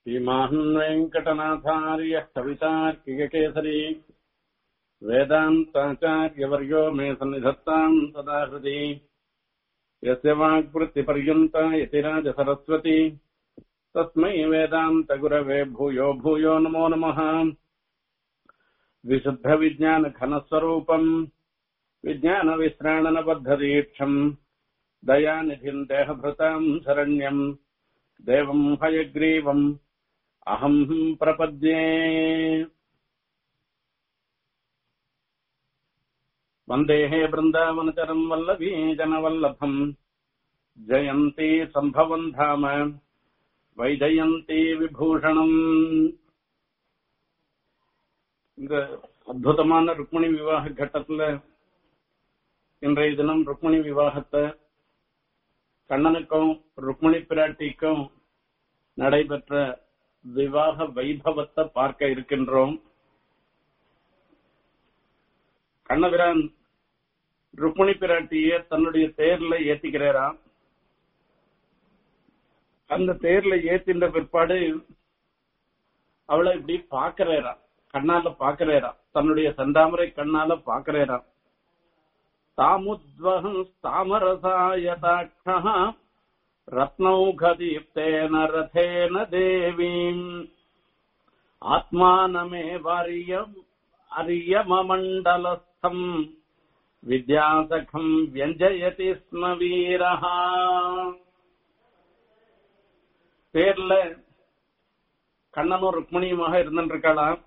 श्रीमान् वेङ्कटनाथार्यः कवितार्किककेसरी वेदान्ताचार्यवर्यो मे सन्निधत्ताम् सदा हृदि यस्य वाक्वृत्तिपर्यन्ता यतिराजसरस्वती तस्मै वेदान्तगुरवे भूयो भूयो नमो नमः विशुद्धविज्ञानघनस्वरूपम् विज्ञानविश्राणनबद्धदीक्षम् दयानिधिम् देहभृताम् शरण्यम् देवम् हयग्रीवम् अहम् प्रपद्ये वन्देः बृन्दावनचरम् वल्लभी जनवल्लभम् जयन्ती सम्भवम् धाम வைஜயந்தி விபூஷணம் இந்த அற்புதமான ருக்மிணி விவாக கட்டத்துல இன்றைய தினம் ருக்மிணி விவாகத்தை கண்ணனுக்கும் ருக்மிணி பிராட்டிக்கும் நடைபெற்ற விவாக வைபவத்தை பார்க்க இருக்கின்றோம் கண்ணபிரான் ருக்மிணி பிராட்டிய தன்னுடைய தேர்ல ஏத்திக்கிறாராம் அந்த தேர்ல ஏத்தின்ற பிற்பாடு அவளை இப்படி பாக்குறேரா கண்ணால பாக்குறேரா தன்னுடைய செந்தாமரை கண்ணால பாக்குறேரா தாமுத்வகம் தாமரசாயதாட்சா ரத்னௌகதீப்தேன ரதேன தேவீம் ஆத்மானமேவாரியம் அரியமமண்டலஸ்தம் வித்யாசகம் வியஞ்சயதி ஸ்ம வீரஹா பேர்ல கண்ணனும் ருக்மணியுமாக இருந்துருக்கலாம்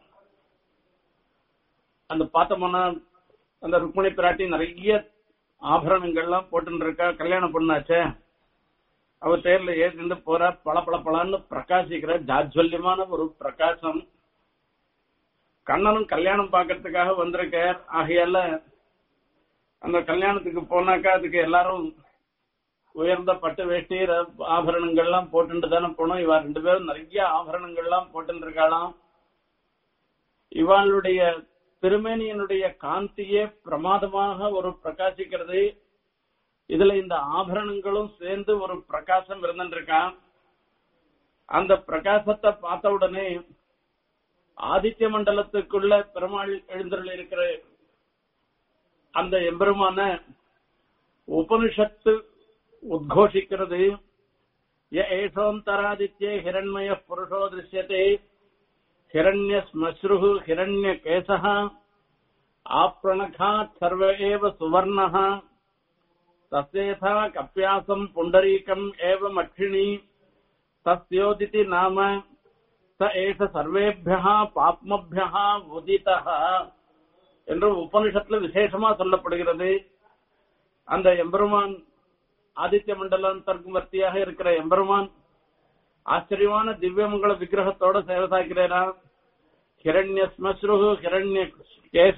அந்த பார்த்தோம்னா அந்த ருக்மணி பிராட்டி நிறைய ஆபரணங்கள்லாம் போட்டு இருக்கா கல்யாணம் பண்ணாச்சே அவ தேர்ல ஏறிண்டு போற பல பல பலன்னு பிரகாசிக்கிற ஜாஜ்வல்யமான ஒரு பிரகாசம் கண்ணனும் கல்யாணம் பாக்கிறதுக்காக வந்திருக்க ஆகையால அந்த கல்யாணத்துக்கு போனாக்கா அதுக்கு எல்லாரும் உயர்ந்த பட்டு வேஷ்டி ஆபரணங்கள்லாம் போட்டு தானே போனோம் இவா ரெண்டு பேரும் நிறைய ஆபரணங்கள்லாம் போட்டு இருக்காளாம் இவாளுடைய திருமேனியனுடைய காந்தியே பிரமாதமாக ஒரு பிரகாசிக்கிறது இதுல இந்த ஆபரணங்களும் சேர்ந்து ஒரு பிரகாசம் இருந்துருக்கான் அந்த பிரகாசத்தை பார்த்த உடனே ஆதித்ய மண்டலத்துக்குள்ள பெருமாள் எழுந்தருள் இருக்கிற அந்த எம்பெருமான உபனிஷத்து உத்ഘോഷിக்கிறது ஏஷோந்தராதித்யே ஹிரண்மய புருஷோ திருஷ்யத்தை ஹிரண்ய ஸ்மஸ்ரு ஹிரண்ய கேசः ஆப்ரணகாத் சர்வ ஏவ சுவர்ணः தஸ்யேதா கப்பியாசம் புண்டரீகம் ஏவ மட்சிணி தஸ்யோதிதி நாம ச ஏஷ சர்வேபியா பாப்மபியா உதிதா என்று உபனிஷத்துல விசேஷமா சொல்லப்படுகிறது அந்த எம்பெருமான் ஆதித்ய மண்டலாந்தர்வர்த்தியாக இருக்கிற எம்பெருமான் ஆச்சரியமான திவ்யமங்கள விக்கிரகத்தோட சேவை சாய்க்கிறேனா ஹிரண்ய ஸ்மஸ்ரு ஹிரண்ய கேச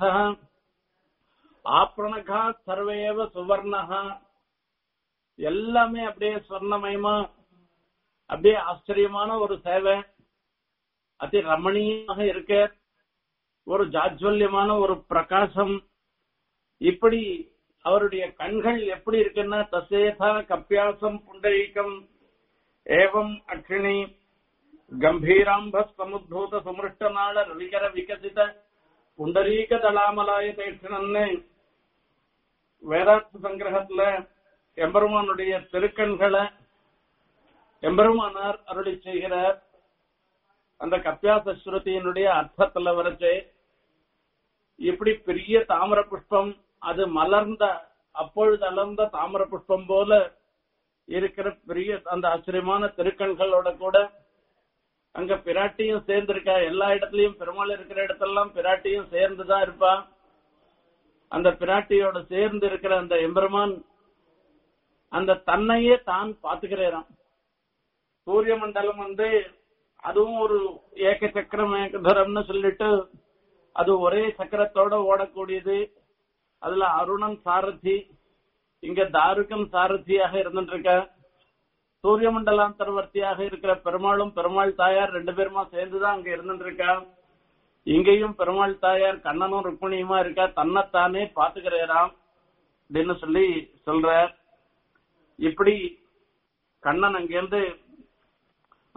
ஆப்ரணகா சர்வேவ சுவர்ணகா எல்லாமே அப்படியே சொர்ணமயமா அப்படியே ஆச்சரியமான ஒரு சேவை அதி ரமணீயமாக இருக்க ஒரு ஜாஜ்வல்யமான ஒரு பிரகாசம் இப்படி அவருடைய கண்கள் எப்படி இருக்குன்னா தசேதா கப்பியாசம் புண்டரீகம் ஏவம் அக்ஷிணி கம்பீராம்ப சமுத்தூத சுமிருஷ்டநாள ரவிகர விகசித புண்டரீக தலாமலாய தேட்சணன்னு வேதாந்த சங்கிரகத்துல எம்பெருமானுடைய திருக்கண்களை எம்பெருமானார் அருளி செய்கிறார் அந்த கப்பியாச ஸ்ருதியினுடைய அர்த்தத்துல வரைச்சு இப்படி பெரிய தாமர புஷ்பம் அது மலர்ந்த அப்பொழுது அலர்ந்த தாமர புஷ்பம் போல இருக்கிற பெரிய அந்த ஆச்சரியமான திருக்கண்களோட கூட அங்க பிராட்டியும் சேர்ந்திருக்கா எல்லா இடத்துலயும் பெருமாள் இருக்கிற இடத்தெல்லாம் பிராட்டியும் சேர்ந்துதான் இருப்பா அந்த பிராட்டியோட சேர்ந்து இருக்கிற அந்த எம்பெருமான் அந்த தன்னையே தான் பாத்துக்கிறாராம் சூரிய மண்டலம் வந்து அதுவும் ஒரு ஏக சக்கரம் ஏகதரம்னு சொல்லிட்டு அது ஒரே சக்கரத்தோட ஓடக்கூடியது அதுல அருணன் சாரதி இங்க தாருகம் சாரதியாக இருந்துட்டு இருக்க சூரிய மண்டலாந்தர்வர்த்தியாக இருக்கிற பெருமாளும் பெருமாள் தாயார் ரெண்டு பேருமா சேர்ந்துதான் அங்க இருந்துட்டு இருக்கா இங்கேயும் பெருமாள் தாயார் கண்ணனும் ருக்மிணியுமா இருக்கா தன்னைத்தானே பாத்துக்கிறாராம் அப்படின்னு சொல்லி சொல்ற இப்படி கண்ணன் அங்கிருந்து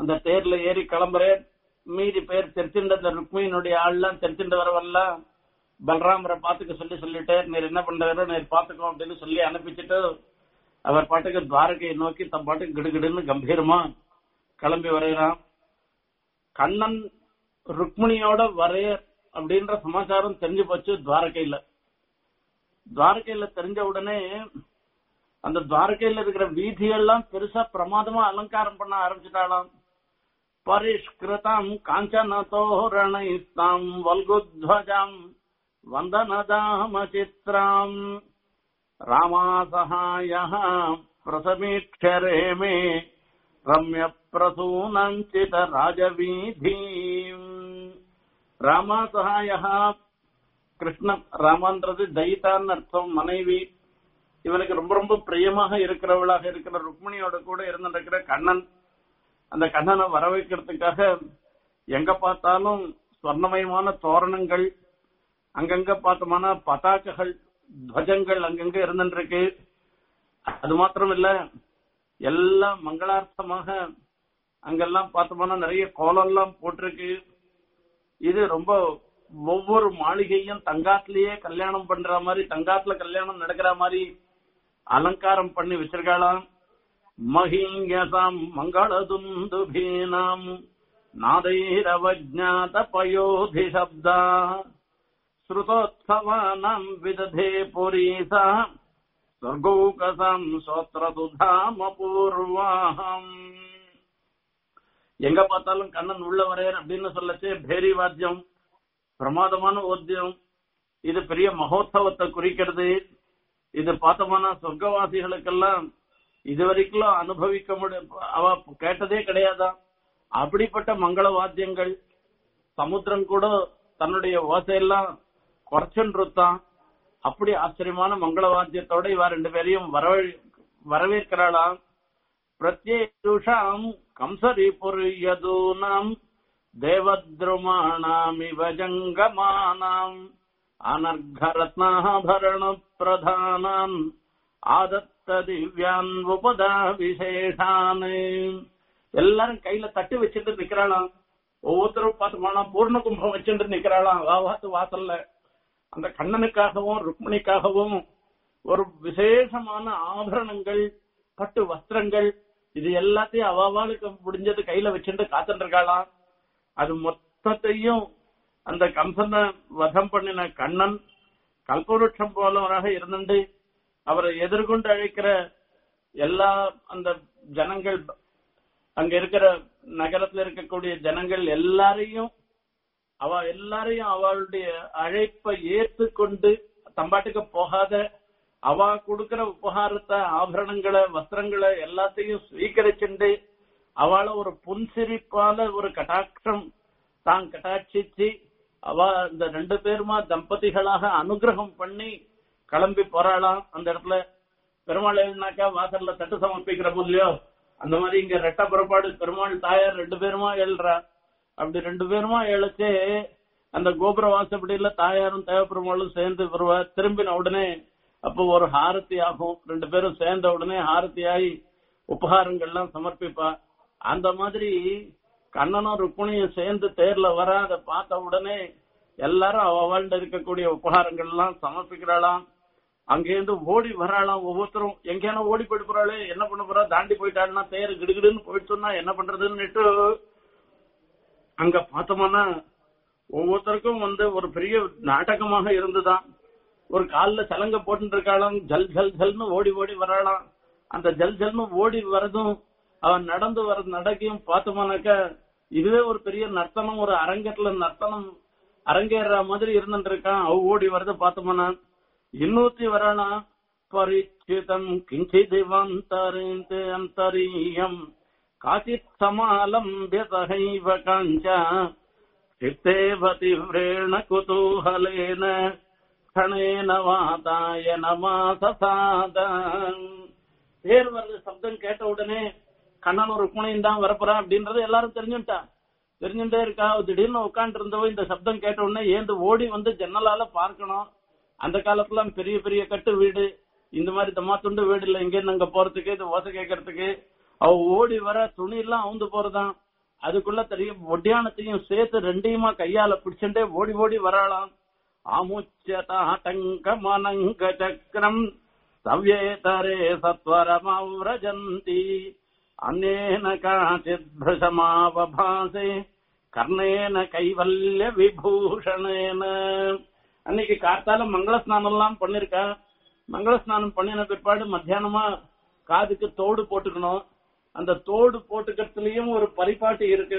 அந்த தேர்ல ஏறி கிளம்புறேன் மீதி பேர் தெரிச்சின்ற ருக்மியினுடைய ஆள்லாம் தெரிச்சின்ற வரவெல்லாம் பலராமரை பாத்துக்க சொல்லி சொல்லிட்டு நீர் என்ன பண்றாரு நீர் பாத்துக்கோ அப்படின்னு சொல்லி அனுப்பிச்சிட்டு அவர் பாட்டுக்கு துவாரகையை நோக்கி தம் பாட்டுக்கு கிடுகிடுன்னு கம்பீரமா கிளம்பி வரைகிறான் கண்ணன் ருக்மிணியோட வரைய அப்படின்ற சமாச்சாரம் தெரிஞ்சு போச்சு துவாரகையில துவாரகையில தெரிஞ்ச உடனே அந்த துவாரகையில இருக்கிற வீதியெல்லாம் பெருசா பிரமாதமா அலங்காரம் பண்ண ஆரம்பிச்சுட்டாலாம் பரிஷ்கிருதம் காஞ்சன தோரணைஸ்தாம் வல்குத்வஜம் வந்தனதாம சித்ராம் ராமாசகாய பிரசமீட்சரே மே ரம்ய பிரசூனஞ்சித ராஜவீதீம் ராமாசகாய கிருஷ்ணன் ராமன்றது தைத்தான்னு அர்த்தம் மனைவி இவனுக்கு ரொம்ப ரொம்ப பிரியமாக இருக்கிறவளாக இருக்கிற ருக்மிணியோட கூட இருந்திருக்கிற கண்ணன் அந்த கண்ணனை வர வைக்கிறதுக்காக எங்க பார்த்தாலும் சொர்ணமயமான தோரணங்கள் அங்கங்க பார்த்தோம்னா பதாகைகள் துவஜங்கள் அங்கங்க இருந்துருக்கு அது மாத்திரம் இல்ல எல்லாம் மங்களார்த்தமாக அங்கெல்லாம் பார்த்தோம்னா நிறைய கோலம்லாம் போட்டிருக்கு இது ரொம்ப ஒவ்வொரு மாளிகையும் தங்காத்திலேயே கல்யாணம் பண்ற மாதிரி தங்காத்துல கல்யாணம் நடக்கிற மாதிரி அலங்காரம் பண்ணி வச்சிருக்காளாம் மஹீயசாம் மங்களதுந்துபீனாம் நாதைரவஜாத பயோதி சப்தா ஸ்ருதோத்சவானாம் விததே புரீசா சொர்கோகசாம் சோத்ரதுதாம பூர்வாம் எங்க பார்த்தாலும் கண்ணன் உள்ள வரையர் அப்படின்னு சொல்லச்சு பேரி வாத்தியம் பிரமாதமான வாத்தியம் இது பெரிய மகோத்சவத்தை குறிக்கிறது இது பார்த்தோம்னா சொர்க்கவாசிகளுக்கெல்லாம் இதுவரைக்கும் அனுபவிக்க முடியும் அவ கேட்டதே கிடையாதான் அப்படிப்பட்ட மங்கள வாத்தியங்கள் சமுத்திரம் கூட தன்னுடைய ஓசையெல்லாம் குறைச்சுருத்தான் அப்படி ஆச்சரியமான மங்கள வாத்தியத்தோட இவ ரெண்டு பேரையும் வரவே வரவேற்கிறாளாம் பிரத்யேஷாம் கம்சரி புரியதூனாம் தேவத்ருமாணாமிவ ஜங்கமானாம் அனர்கரத்னாபரண பிரதானான் ஆதத்த திவ்யான் உபதா விசேஷான் எல்லாரும் கையில தட்டு வச்சுட்டு நிக்கிறாளாம் ஒவ்வொருத்தரும் பார்த்தோம்னா பூர்ண கும்பம் வச்சுட்டு நிக்கிறாளாம் வாவாத்து வாசல்ல அந்த கண்ணனுக்காகவும் ருக்மிணிக்காகவும் ஒரு விசேஷமான ஆபரணங்கள் பட்டு வஸ்திரங்கள் இது எல்லாத்தையும் அவாவாளுக்கு முடிஞ்சது கையில வச்சுட்டு காத்துட்டு இருக்காளாம் அது மொத்தத்தையும் அந்த கம்சனை வதம் பண்ணின கண்ணன் கல்பவருஷம் போலவராக இருந்துட்டு அவரை எதிர்கொண்டு அழைக்கிற எல்லா அந்த ஜனங்கள் அங்க இருக்கிற நகரத்துல இருக்கக்கூடிய ஜனங்கள் எல்லாரையும் அவ எல்லாரையும் அவளுடைய அழைப்பை ஏற்றுக்கொண்டு தம்பாட்டுக்கு போகாத அவ கொடுக்கிற உபகாரத்தை ஆபரணங்களை வஸ்திரங்களை எல்லாத்தையும் ஸ்வீகரிச்சுண்டு அவளை ஒரு புன்சிரிப்பால ஒரு கட்டாட்சம் தான் கட்டாட்சிச்சு அவ இந்த ரெண்டு பேருமா தம்பதிகளாக அனுகிரகம் பண்ணி கிளம்பி போறாளாம் அந்த இடத்துல பெருமாள் எழுதினாக்கா வாசல்ல தட்டு சமர்ப்பிக்கிற போதுலயோ அந்த மாதிரி இங்க ரெட்ட புறப்பாடு பெருமாள் தாயார் ரெண்டு பேருமா எழுறா அப்படி ரெண்டு பேருமா எழுச்சே அந்த கோபுர வாசப்படியில தாயாரும் தேவப்பெருமாளும் சேர்ந்து வருவா திரும்பின உடனே அப்போ ஒரு ஹாரதி ஆகும் ரெண்டு பேரும் சேர்ந்த உடனே ஹாரதி ஆகி உபகாரங்கள்லாம் சமர்ப்பிப்பா அந்த மாதிரி கண்ணனும் ருக்மிணியும் சேர்ந்து தேர்ல வர அதை பார்த்த உடனே எல்லாரும் அவள்கிட்ட இருக்கக்கூடிய உபகாரங்கள் எல்லாம் சமர்ப்பிக்கிறாளாம் அங்கேருந்து ஓடி வராளாம் ஒவ்வொருத்தரும் எங்கேயான ஓடி போயிட்டு போறாளே என்ன பண்ண போறா தாண்டி போயிட்டாள்னா தேர் கிடுகிடுன்னு போயிடுச்சுன்னா என்ன பண்றதுன்னுட்டு அங்க பார்த்தோம்னா ஒவ்வொருத்தருக்கும் வந்து ஒரு பெரிய நாடகமாக இருந்துதான் ஒரு கால்ல சலங்க போட்டு இருக்காளாம் ஜல் ஜல் ஜல்னு ஓடி ஓடி வராளாம் அந்த ஜல் ஜல்னு ஓடி வரதும் அவன் நடந்து வர நடக்கையும் பார்த்தோம்னாக்க இதுவே ஒரு பெரிய நர்த்தனம் ஒரு அரங்கத்துல நர்த்தனம் அரங்கேற மாதிரி இருந்துட்டு இருக்கான் அவ ஓடி வரத பார்த்தோம்னா இன்னூத்தி வரானா பரிச்சிதம் கிஞ்சிதிவந்தரிந்து அந்தரீயம் காச்சித் சமாலம்பியதகைவ காஞ்சா சித்தேவ தீவிரேண குதூகலேன கணேன வாதாய நமாசசாத பேர் வர்ற சப்தம் கேட்ட உடனே கண்ணன் ஒரு குணையும் தான் வரப்போறான் அப்படின்றது எல்லாரும் தெரிஞ்சுட்டா தெரிஞ்சுட்டே இருக்கா திடீர்னு உட்காந்து இருந்தவோ இந்த சப்தம் கேட்ட உடனே ஏந்து ஓடி வந்து ஜன்னலால பார்க்கணும் அந்த காலத்துல பெரிய பெரிய கட்டு வீடு இந்த மாதிரி தம்மாத்துண்டு வீடு இல்ல இங்க இருந்து அங்க போறதுக்கு இது ஓசை கேட்கறதுக்கு அவ ஓடி வர துணி எல்லாம் அவுந்து போறதான் அதுக்குள்ள தெரியும் ஒட்டியானத்தையும் சேர்த்து ரெண்டையுமா கையால பிடிச்சுட்டே ஓடி ஓடி வராளாம் ஆமுச்சதாட்டங்கமனங்க சக்கரம் சவ்யேதரே சத்வரமவ்ரஜந்தி அன்னேன காச்சித் பிரசமாவபாசே கர்ணேன கைவல்ய விபூஷணேன அன்னைக்கு காத்தால மங்கள ஸ்நானம் எல்லாம் பண்ணிருக்கா மங்கள ஸ்நானம் பண்ணின பிற்பாடு மத்தியானமா காதுக்கு தோடு போட்டுக்கணும் அந்த தோடு போட்டுக்கிறதுலயும் ஒரு பரிபாட்டு இருக்கு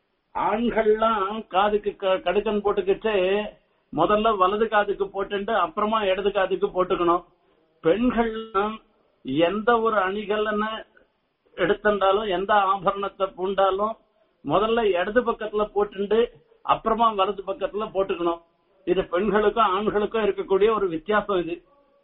ஆண்கள்லாம் காதுக்கு க- கடுக்கன் போட்டுக்கிட்டு முதல்ல வலது காதுக்கு போட்டுட்டு அப்புறமா இடது காதுக்கு போட்டுக்கணும் பெண்கள்லாம் எந்த ஒரு அணிகள்னு எடுத்துட்டாலும் எந்த ஆபரணத்தை பூண்டாலும் முதல்ல இடது பக்கத்துல போட்டுண்டு அப்புறமா வலது பக்கத்துல போட்டுக்கணும் இது பெண்களுக்கும் ஆண்களுக்கும் இருக்கக்கூடிய ஒரு வித்தியாசம் இது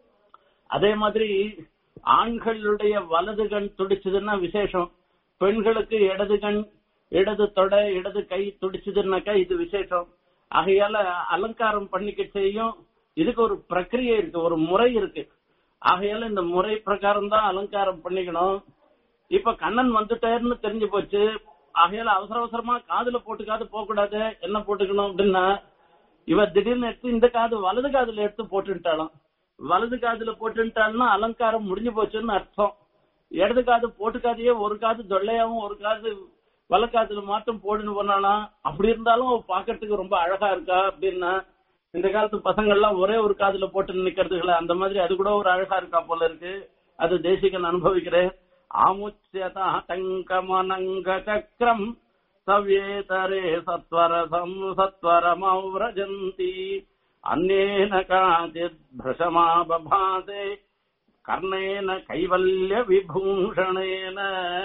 அதே மாதிரி ஆண்களுடைய வலது கண் துடிச்சதுன்னா விசேஷம் பெண்களுக்கு இடது கண் இடது தொடை இடது கை துடிச்சதுன்னாக்கா இது விசேஷம் ஆகையால அலங்காரம் பண்ணிக்க செய்யும் இதுக்கு ஒரு பிரக்கிரியை இருக்கு ஒரு முறை இருக்கு ஆகையால இந்த முறை பிரகாரம் தான் அலங்காரம் பண்ணிக்கணும் இப்ப கண்ணன் வந்துட்டாருன்னு தெரிஞ்சு போச்சு ஆகையால அவசர அவசரமா காதுல போட்டுக்காது போக கூடாது என்ன போட்டுக்கணும் அப்படின்னா இவ திடீர்னு எடுத்து இந்த காது வலது காதுல எடுத்து போட்டுட்டாளாம் வலது காதுல போட்டுட்டாள்னா அலங்காரம் முடிஞ்சு போச்சுன்னு அர்த்தம் இடது காது போட்டுக்காதையே ஒரு காது தொல்லையாவும் ஒரு காது வலக்காதுல மாட்டும் போட்டுன்னு போனாலாம் அப்படி இருந்தாலும் அவ பாக்குறதுக்கு ரொம்ப அழகா இருக்கா அப்படின்னா இந்த காலத்து பசங்க எல்லாம் ஒரே ஒரு காதுல போட்டு நிக்கிறதுல அந்த மாதிரி அது கூட ஒரு அழகா இருக்கா போல இருக்கு அது தேசிகன் அனுபவிக்கிறேன் ஆமுச்சியதா தங்கமனங்க சக்கரம் சவ்யேதரே சத்வரசம் சத்வரமவ்ரஜந்தி அன்னேன காச்சித் பிரசமாபபாசே கர்ணேன கைவல்ய விபூஷணேன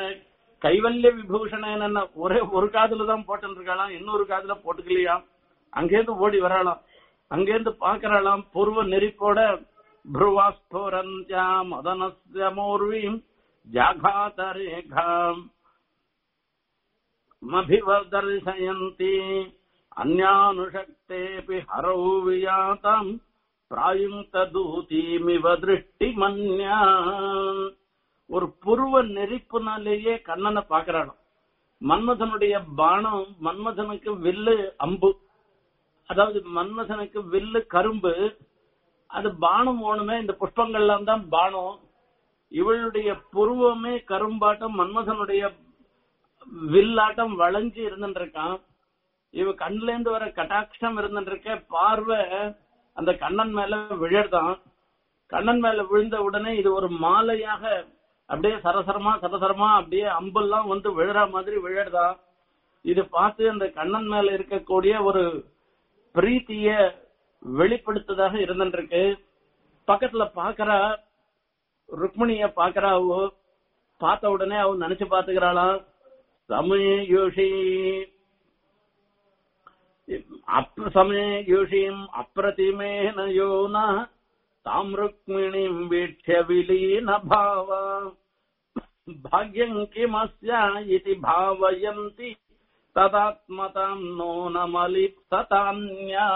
கைவல்ய விபூஷணேன ஒரே ஒரு காதுல தான் போட்டுன்னு இருக்காளாம் இன்னொரு காதுல போட்டுக்கலையாம் அங்கேருந்து ஓடி வராளாம் அங்கேருந்து பாக்குறாளாம் பூர்வ நெறிப்போட புருவாஸ்தோரந்தியா மதனஸ்ய மோர்வீம் ஜாகாதரேகாம் மபிவதர்சயந்தி அந்யானுஷக்தேபி ஹரௌ வியாதம் பிராயுங்க தூதீமிவ திருஷ்டி மன்யா ஒரு புருவ நெறிப்புனாலேயே கண்ணனை பாக்குறாளாம் மன்மதனுடைய பானம் மன்மதனுக்கு வில்லு அம்பு அதாவது மன்மதனுக்கு வில்லு கரும்பு அது பானம் ஓணுமே இந்த புஷ்பங்கள்லாம் தான் பானம் இவளுடைய புருவமே கரும்பாட்டம் மன்மதனுடைய வில்லாட்டம் வளைஞ்சு இருந்துருக்கான் இவ கண்ணுல இருந்து வர கட்டாட்சம் இருந்துருக்க பார்வை அந்த கண்ணன் மேல விழறதான் கண்ணன் மேல விழுந்த உடனே இது ஒரு மாலையாக அப்படியே சரசரமா சரசரமா அப்படியே அம்பெல்லாம் வந்து விழற மாதிரி விழறதான் இது பார்த்து அந்த கண்ணன் மேல இருக்கக்கூடிய ஒரு பிரீத்திய வெளிப்படுத்ததாக இருந்துருக்கு பக்கத்துல பாக்குறா ருக்மிணிய பாக்குறாவோ பார்த்த உடனே அவ நினைச்சு பாத்துக்கிறாளாம் சமயுஷி அப்ர சமயுஷிம் அப்பிரதிமேன யோனா தாம் ருக்மிணிம் வீட்சிய விலீன பாவா பாக்யம் கிமஸ்யா இதி பாவயந்தி ததாத்மதாம் நோ நமலிப்சதான்யா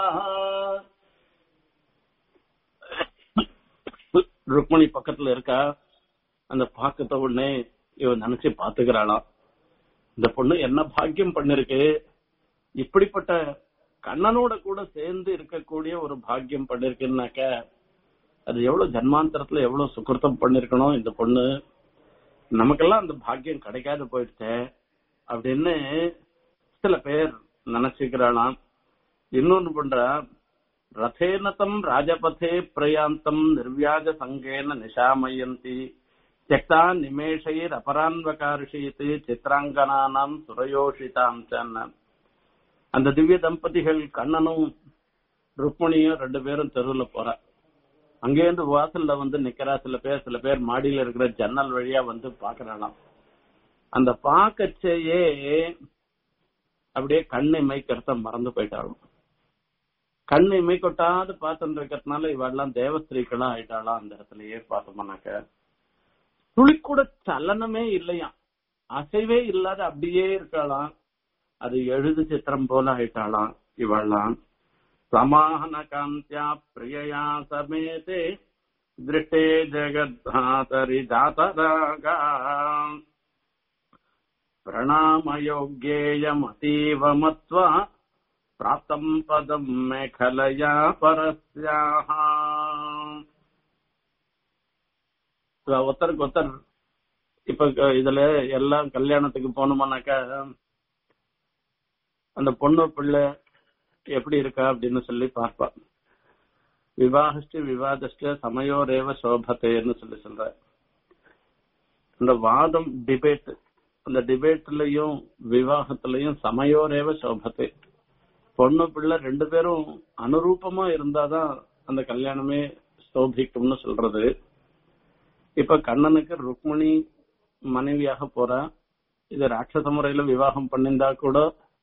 ருக்மிணி பக்கத்துல இருக்கா அந்த பாக்கத்த உடனே இவன் நினைச்சு பாத்துக்கிறாளாம் இந்த பொண்ணு என்ன பாக்கியம் பண்ணிருக்கு இப்படிப்பட்ட கண்ணனோட கூட சேர்ந்து இருக்கக்கூடிய ஒரு பாக்கியம் பண்ணிருக்குன்னாக்க அது எவ்வளவு ஜன்மாந்தரத்துல எவ்வளவு சுக்கிருத்தம் பண்ணிருக்கணும் இந்த பொண்ணு நமக்கெல்லாம் அந்த பாக்கியம் கிடைக்காது போயிடுச்சே அப்படின்னு சில பேர் நினைச்சுக்கிறாளாம் இன்னொன்னு பண்றா ரதேனதம் ராஜபதே பிரயாந்தம் நிர்வியாஜ சங்கேன நிஷாமயந்தி தியக்தா நிமேஷைர் அபரான்வகாரிஷித்து சித்ராங்கனானாம் சுரயோஷிதாம் சன்ன அந்த திவ்ய தம்பதிகள் கண்ணனும் ருக்மணியும் ரெண்டு பேரும் தெருவுல போறா அங்கேருந்து வாசல்ல வந்து நிக்கிறா சில பேர் சில பேர் மாடியில இருக்கிற ஜன்னல் வழியா வந்து பாக்குறாளாம் அந்த பாக்கச்சேயே அப்படியே கண்ணை மைக்கிறத மறந்து போயிட்டாலும் கண்ணை மை கொட்டாது பார்த்துட்டு இருக்கிறதுனால இவெல்லாம் தேவஸ்திரீகளா ஆயிட்டாளாம் அந்த இடத்துலயே பார்த்தோம்னாக்க துளி கூட சலனமே இல்லையா அசைவே இல்லாத அப்படியே இருக்காளாம் அது எழுது சித்திரம் போல ஆயிட்டாளாம் இவெல்லாம் சமாஹன காந்தியா பிரியயா சமேதே திருஷ்டே ஜெகத்தாதரி ஜாதராகா பிரணாமயோக்யேயமதீவ மத்வா பிராப்தம் பதம் மேகலையா பரஸ்யாக ஒருத்தருக்கு ஒருத்தர் இப்ப க- இதுல எல்லாம் கல்யாணத்துக்கு போனோம்னாக்கா அந்த பொண்ணு பிள்ளை எப்படி இருக்கா அப்படின்னு சொல்லி பார்ப்பா விவாகஸ்டு விவாதஸ்டு சமயோரேவ சோபத்தேன்னு சொல்லி சொல்ற அந்த வாதம் டிபேட் அந்த டிபேட்லயும் விவாகத்திலையும் சமயோரேவ சோபத்தை பொண்ணு பிள்ளை ரெண்டு பேரும் அனுரூபமா இருந்தாதான் அந்த கல்யாணமே சோபிக்கும்னு சொல்றது இப்ப கண்ணனுக்கு ருக்மிணி மனைவியாக போறா இது ராட்சச முறையில விவாகம் பண்ணியிருந்தா கூட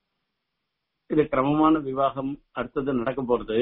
இது கிரமமான விவாகம் அடுத்தது நடக்க போறது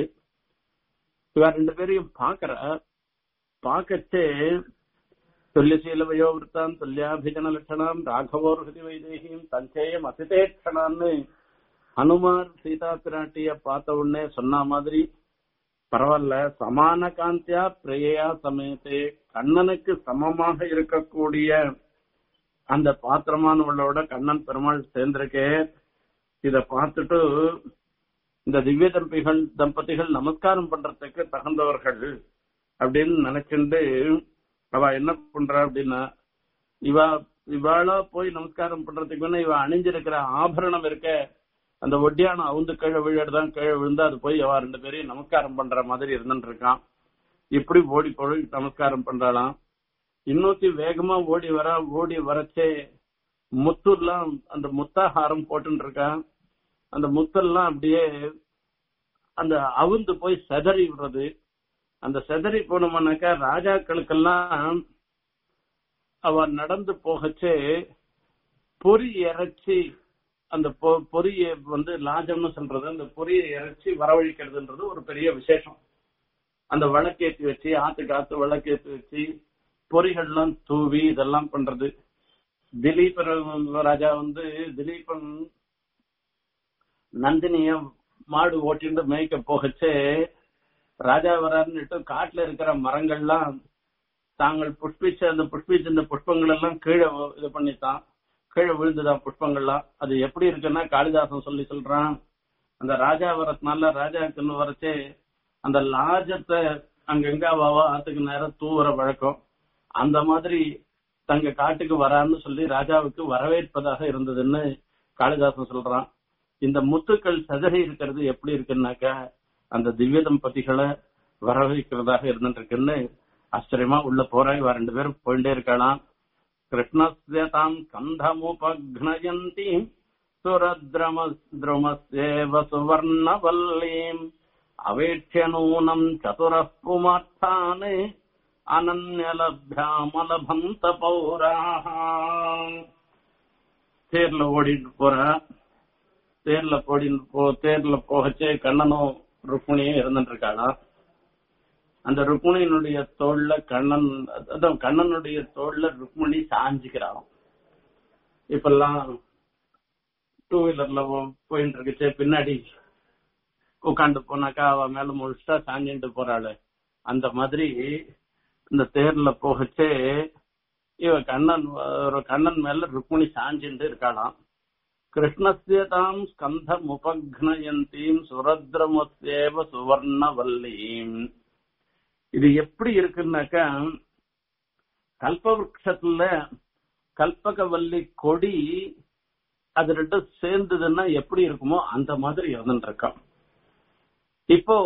இவ ரெண்டு பேரையும் பாக்குற பாக்கச்சே துல்லியசீல வயோவிருத்தாம் துல்லியாபிஜன லட்சணம் ராகவோர் ஹிருதி வைதேகியும் தஞ்சேயம் அதிதேட்சணான்னு ஹனுமார் சீதா பிராட்டிய பார்த்த உடனே சொன்ன மாதிரி பரவாயில்ல சமான காந்தியா பிரியா சமயத்தே கண்ணனுக்கு சமமாக இருக்கக்கூடிய அந்த பாத்திரமானவளோட கண்ணன் பெருமாள் சேர்ந்திருக்கே இத பார்த்துட்டு இந்த திவ்ய தம்பிகள் தம்பதிகள் நமஸ்காரம் பண்றதுக்கு தகுந்தவர்கள் அப்படின்னு நினைச்சுண்டு அவ என்ன பண்றா அப்படின்னா இவ இவாளா போய் நமஸ்காரம் பண்றதுக்கு முன்ன இவ அணிஞ்சிருக்கிற ஆபரணம் இருக்க அந்த ஒட்டியானம் அவுந்து கீழே விழுறதான் கீழே விழுந்து அது போய் அவ ரெண்டு பேரையும் நமஸ்காரம் பண்ற மாதிரி இருந்துட்டு இருக்கான் இப்படி ஓடி போய் நமஸ்காரம் பண்றாளாம் இன்னொத்தி வேகமா ஓடி வர ஓடி வரச்சே முத்துலாம் அந்த முத்தாகாரம் போட்டுட்டு இருக்கான் அந்த முத்தெல்லாம் அப்படியே அந்த அவுந்து போய் செதறி விடுறது அந்த செதறி போனோம்னாக்கா ராஜாக்களுக்கெல்லாம் அவ நடந்து போகச்சே பொறி இறைச்சி அந்த பொ- பொரிய வந்து லாஜம்னு சொல்றது அந்த பொரியை இறைச்சி வரவழிக்கிறதுன்றது ஒரு பெரிய விசேஷம் அந்த விளக்கேத்தி வச்சு ஆத்துக்கு ஆத்து விளக்கேத்தி வச்சு பொறிகள்லாம் தூவி இதெல்லாம் பண்றது திலீப் ராஜா வந்து திலீபன் நந்தினிய மாடு ஓட்டிட்டு மேய்க்க போகச்சே ராஜா வராருன்னுட்டு காட்டுல இருக்கிற மரங்கள்லாம் தாங்கள் புஷ்பிச்ச அந்த புஷ்பிச்ச அந்த புஷ்பங்கள் எல்லாம் கீழே இது பண்ணித்தான் கீழே விழுந்துதான் புஷ்பங்கள்லாம் அது எப்படி இருக்குன்னா காளிதாசன் சொல்லி சொல்றான் அந்த ராஜா வரதுனால ராஜாக்குன்னு வரச்சே அந்த லாஜத்தை அங்கங்க அவாவா ஆத்துக்கு நேரம் தூவுற வழக்கம் அந்த மாதிரி தங்க காட்டுக்கு வரான்னு சொல்லி ராஜாவுக்கு வரவேற்பதாக இருந்ததுன்னு காளிதாசன் சொல்றான் இந்த முத்துக்கள் சதறி இருக்கிறது எப்படி இருக்குன்னாக்கா அந்த திவ்ய தம்பதிகளை வரவேற்கிறதாக இருந்துட்டு இருக்குன்னு ஆச்சரியமா உள்ள போற இவ ரெண்டு பேரும் போயிட்டே இருக்கலாம் கிருஷ்ணஸ்ய தாம் கந்தமுபக்னயந்தி சுரத்ரம திரமசேவ சுவர்ணவல்லீம் அவேட்சிய நூனம் சதுரः புமார்த்தானே அனன்யலப்யாமலபந்த பௌராக தேர்ல ஓடிட்டு போற தேர்ல போடின்னு போ தேர்ல போகச்சே கண்ணனும் ருக்மிணியும் இருந்துட்டு இருக்காளாம் அந்த ருக்மிணியினுடைய தோல்ல கண்ணன் அதான் கண்ணனுடைய தோல்ல ருக்மிணி சாஞ்சிக்கிறான் இப்பெல்லாம் டூ வீலர்ல போயிட்டு இருக்குச்சே பின்னாடி உட்காந்து போனாக்கா அவ மேல முழுசா சாஞ்சிட்டு போறாளு அந்த மாதிரி இந்த தேர்ல போகச்சே இவ கண்ணன் ஒரு கண்ணன் மேல ருக்மிணி சாஞ்சிட்டு இருக்காளாம் கிருஷ்ணஸ்யதாம் ஸ்கந்தம் உபக்னயந்தீம் சுரத்ரமஸ்யேவ சுவர்ணவல்லீம் இது எப்படி இருக்குன்னாக்கா கல்பவருஷத்துல கல்பகவல்லி கொடி அது ரெண்டும் சேர்ந்ததுன்னா எப்படி இருக்குமோ அந்த மாதிரி இருந்துட்டு இருக்கான் இப்போ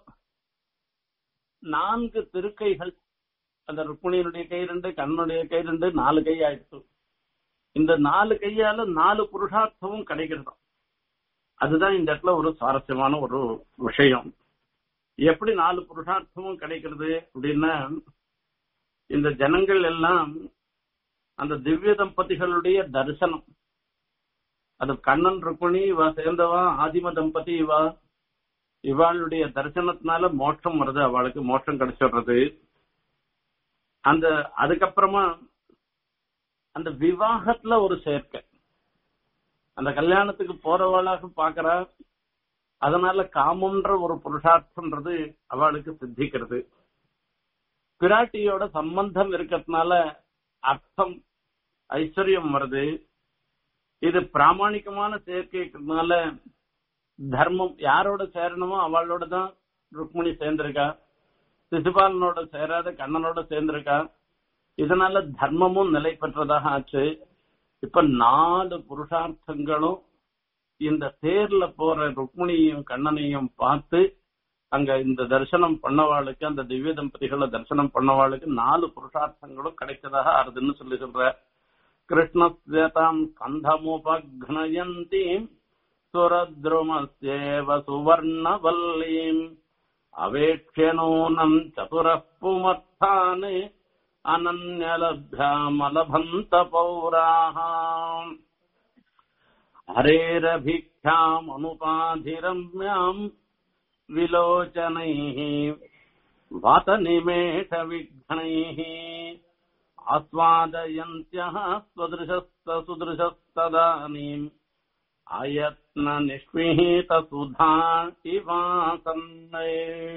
நான்கு திருக்கைகள் அந்த ருக்மிணியினுடைய கை ரெண்டு கண்ணனுடைய கை ரெண்டு நாலு கை ஆயிடுச்சு இந்த நாலு கையால நாலு புருஷார்த்தமும் கிடைக்கிறதாம் அதுதான் இந்த இடத்துல ஒரு சுவாரஸ்யமான ஒரு விஷயம் எப்படி நாலு புருஷார்த்தமும் கிடைக்கிறது அப்படின்னா இந்த ஜனங்கள் எல்லாம் அந்த திவ்ய தம்பதிகளுடைய தரிசனம் அது கண்ணன் ருக்மிணி இவ சேர்ந்தவா ஆதிம தம்பதி இவா இவாளுடைய தரிசனத்தினால மோட்சம் வருது அவளுக்கு மோட்சம் கிடைச்சிடுறது அந்த அதுக்கப்புறமா அந்த விவாகத்துல ஒரு சேர்க்கை அந்த கல்யாணத்துக்கு போறவளாக பாக்குறா அதனால காமம்ன்ற ஒரு புருஷார்த்தம்ன்றது அவளுக்கு சித்திக்கிறது பிராட்டியோட சம்பந்தம் இருக்கிறதுனால அர்த்தம் ஐஸ்வர்யம் வருது இது பிராமணிகமான சேர்க்கைனால தர்மம் யாரோட சேரணுமோ அவளோட தான் ருக்மிணி சேர்ந்திருக்கா சிசுபாலனோட சேராத கண்ணனோட சேர்ந்திருக்கா இதனால தர்மமும் நிலை பெற்றதாக ஆச்சு இப்ப நாலு புருஷார்த்தங்களும் இந்த தேர்ல போற ருக்மிணியையும் கண்ணனையும் பார்த்து அங்க இந்த தரிசனம் பண்ணவாளுக்கு அந்த திவ்ய தம்பதிகளை தரிசனம் பண்ணவாளுக்கு நாலு புருஷார்த்தங்களும் கிடைச்சதாக ஆறுதுன்னு சொல்லி சொல்ற கிருஷ்ணஸ்யதாம் கந்தமுபக்னயந்தீம் சுரத்ருமஸ்யேவ சுவர்ணவல்லீம் அவேக்ஷ்ய நூனம் சதுரः புமர்த்தாन् अनन्यलभ्यामलभन्त पौराः हरेरभिख्यामनुपाधिरम्याम् विलोचनैः वातनिमेषविघ्नैः आस्वादयन्त्यः स्वदृशस्तसुदृशस्तदानीम् अयत्ननिष्मिहितसुधा इवासन्नै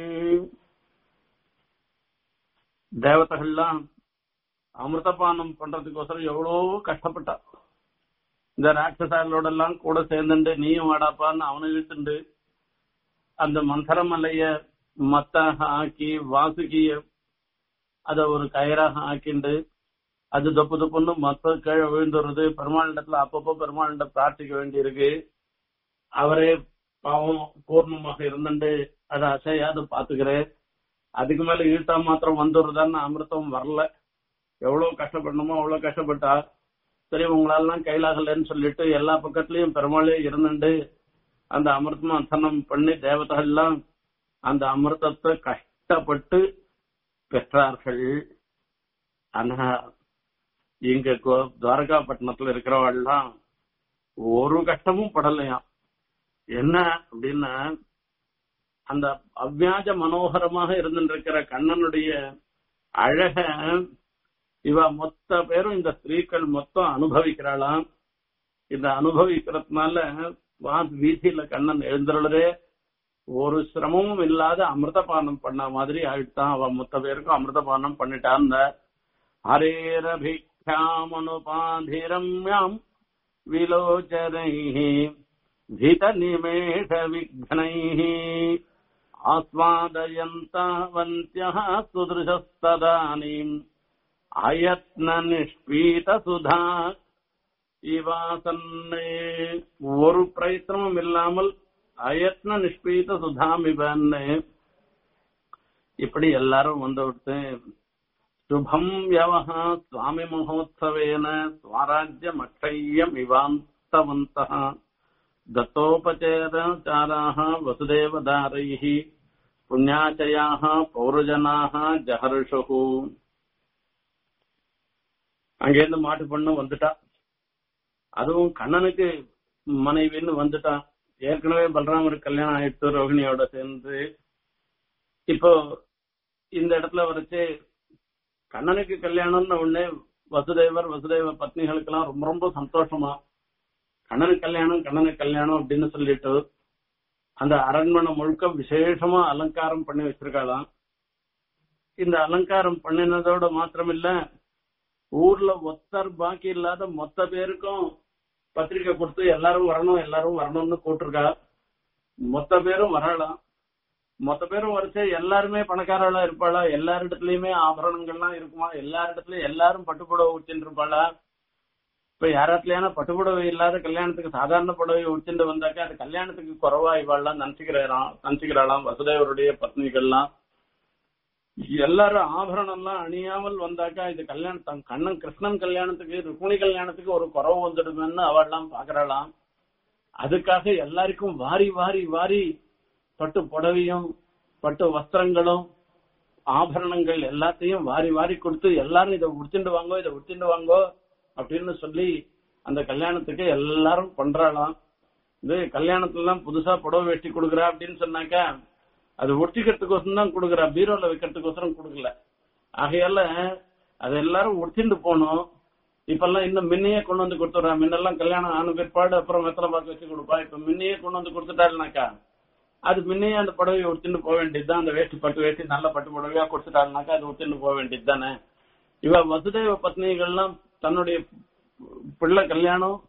தேவதைகள்லாம் அமிர்தபானம் பண்றதுக்கோசரம் எவ்வளவோ கஷ்டப்பட்டா இந்த ராட்சசாலோட எல்லாம் கூட சேர்ந்துட்டு நீயும் வாடாப்பான்னு அவனை இழுத்துண்டு அந்த மந்தரமலைய மத்தாக ஆக்கி வாசுகிய அத ஒரு கயிறாக ஆக்கிண்டு அது தொப்பு தொப்புன்னு மத்த கீழே விழுந்துடுறது பெருமாளிடத்துல அப்பப்போ பெருமாளிட பிரார்த்திக்க வேண்டியிருக்கு அவரே பாவம் பூர்ணமாக இருந்துட்டு அதை அசையாது பாத்துக்கிறேன் அதுக்கு மேல இழுத்தா மாத்திரம் வந்துடுறதான்னு அமிர்தம் வரல எவ்வளவு கஷ்டப்படணுமோ அவ்வளவு கஷ்டப்பட்டா சரி உங்களாலாம் கைலாகலன்னு சொல்லிட்டு எல்லா பக்கத்துலயும் பெருமாளே இருந்துட்டு அந்த அமிர்தம் அத்தனம் பண்ணி தேவதைகள்லாம் அந்த அமிர்தத்தை கஷ்டப்பட்டு பெற்றார்கள் ஆனா இங்க கோ- துவாரகாப்பட்டினத்துல இருக்கிறவாள்லாம் ஒரு கஷ்டமும் படலையாம் என்ன அப்படின்னா அந்த அவ்வியாஜ மனோகரமாக இருந்திருக்கிற கண்ணனுடைய அழக இவ மொத்த பேரும் இந்த ஸ்திரீகள் மொத்தம் அனுபவிக்கிறாளாம் இந்த அனுபவிக்கிறதுனால வா வீதியில கண்ணன் எழுந்துள்ளதே ஒரு சிரமமும் இல்லாத அமிர்தபானம் பண்ண மாதிரி ஆயிட்டான் அவ மொத்த பேருக்கும் அமிர்தபானம் பண்ணிட்டான் ஹரேரபிக்யாமனுபாதிரம்யாம் விலோச்சனைः भीतनिमेषविघ्नैः आस्वादयन्तावन्त्यः सुदृशस्तदानीम् அயத்னநிஷ்பீதசுதா இவாசன்னே ஒரு பிரயத்தனமும் இல்லாமல் அயத்ன நிஷ்பீத சுதாமிபன்னு இப்படி எல்லாரும் வந்து விட்டு சுபம் யவஹா சுவாமி மகோத்சவேன ஸ்வராஜ்யமக்ஷய்யம் இவாந்தவந்தः दत्तोपचेरचाराः वसुदेवदारैः पुण्याचयाः पौरजनाः ஜஹர்ஷுः அங்கேருந்து மாட்டு பொண்ணு வந்துட்டா அதுவும் கண்ணனுக்கு மனைவின்னு வந்துட்டா ஏற்கனவே பலராமருக்கு கல்யாணம் ஆயிடுச்சு ரோகிணியோட சேர்ந்து இப்போ இந்த இடத்துல வரைச்சு கண்ணனுக்கு கல்யாணம்னு உடனே வசுதேவர் வசுதேவ பத்னிகளுக்கெல்லாம் ரொம்ப ரொம்ப சந்தோஷமா கண்ணனுக்கு கல்யாணம் கண்ணனுக்கு கல்யாணம் அப்படின்னு சொல்லிட்டு அந்த அரண்மனை முழுக்க விசேஷமா அலங்காரம் பண்ணி வச்சிருக்காளாம் இந்த அலங்காரம் பண்ணினதோட மாத்திரமில்ல ஊர்ல ஒத்தர் பாக்கி இல்லாத மொத்த பேருக்கும் பத்திரிக்கை கொடுத்து எல்லாரும் வரணும் எல்லாரும் வரணும்னு கூட்டிருக்கா மொத்த பேரும் வரலாம் மொத்த பேரும் வரைச்சே எல்லாருமே பணக்காரர்களா இருப்பாளா எல்லாரிடத்துலயுமே ஆபரணங்கள்லாம் இருக்குமா எல்லாரிடத்துலயும் எல்லாரும் பட்டுப்புடவை உடுத்தின்னு இருப்பாளா இப்ப யாராத்துலயான பட்டுப்புடவை இல்லாத கல்யாணத்துக்கு சாதாரண புடவை உடுத்திட்டு வந்தாக்கா அது கல்யாணத்துக்கு குறவா இவாள்லாம் நினைச்சுக்கிறாராம் நினைச்சுக்கிறாளாம் வசுதேவருடைய பத்னிகள்லாம் எல்லாரும் ஆபரணம் எல்லாம் அணியாமல் வந்தாக்கா இது கல்யாணம் தன் கண்ணன் கிருஷ்ணன் கல்யாணத்துக்கு ருக்மிணி கல்யாணத்துக்கு ஒரு குறவு வந்துடுதுன்னு அவள்லாம் பாக்குறாளாம் அதுக்காக எல்லாருக்கும் வாரி வாரி வாரி பட்டு புடவையும் பட்டு வஸ்திரங்களும் ஆபரணங்கள் எல்லாத்தையும் வாரி வாரி கொடுத்து எல்லாரும் இதை உடுத்திட்டு வாங்கோ இதை உடுத்திட்டு வாங்கோ அப்படின்னு சொல்லி அந்த கல்யாணத்துக்கு எல்லாரும் பண்றாளாம் இது கல்யாணத்துல எல்லாம் புதுசா புடவை வெட்டி கொடுக்குறா அப்படின்னு சொன்னாக்கா அது ஒட்டிக்கிறதுக்கோசரம் தான் கொடுக்குறா பீரோல வைக்கிறதுக்கோசரம் கொடுக்கல ஆகையால அது எல்லாரும் ஒட்டிட்டு போகணும் இப்பெல்லாம் இன்னும் முன்னையே கொண்டு வந்து கொடுத்துட்றா முன்னெல்லாம் கல்யாணம் ஆன பிற்பாடு அப்புறம் வெத்தலை பாக்கு வச்சு கொடுப்பா இப்ப முன்னையே கொண்டு வந்து கொடுத்துட்டாருனாக்கா அது முன்னையே அந்த புடவையை உடுத்திட்டு போக வேண்டியதுதான் அந்த வேஷ்டி பட்டு வேஷ்டி நல்ல பட்டு புடவையா கொடுத்துட்டாருனாக்கா அது உடுத்திட்டு போக வேண்டியது தானே இவ வசுதேவ பத்னிகள்லாம் தன்னுடைய பிள்ளை கல்யாணம்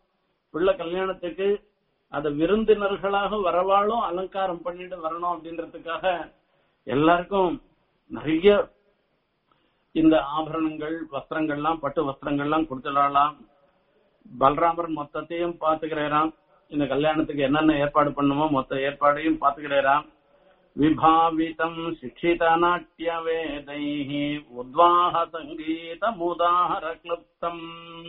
பிள்ளை கல்யாணத்துக்கு அத விருந்தினர்களாக வரவாளும் அலங்காரம் பண்ணிட்டு வரணும் அப்படின்றதுக்காக எல்லாருக்கும் நிறைய இந்த ஆபரணங்கள் வஸ்திரங்கள்லாம் பட்டு வஸ்திரங்கள்லாம் கொடுத்துடலாம் பலராமர் மொத்தத்தையும் பாத்துக்கிறாராம் இந்த கல்யாணத்துக்கு என்னென்ன ஏற்பாடு பண்ணுமோ மொத்த ஏற்பாடையும் பாத்துக்கிறாராம் விபாவிதம் சிக்ஷித நாட்டிய வேதை உத்வாக சங்கீத முதார கிளுப்தம்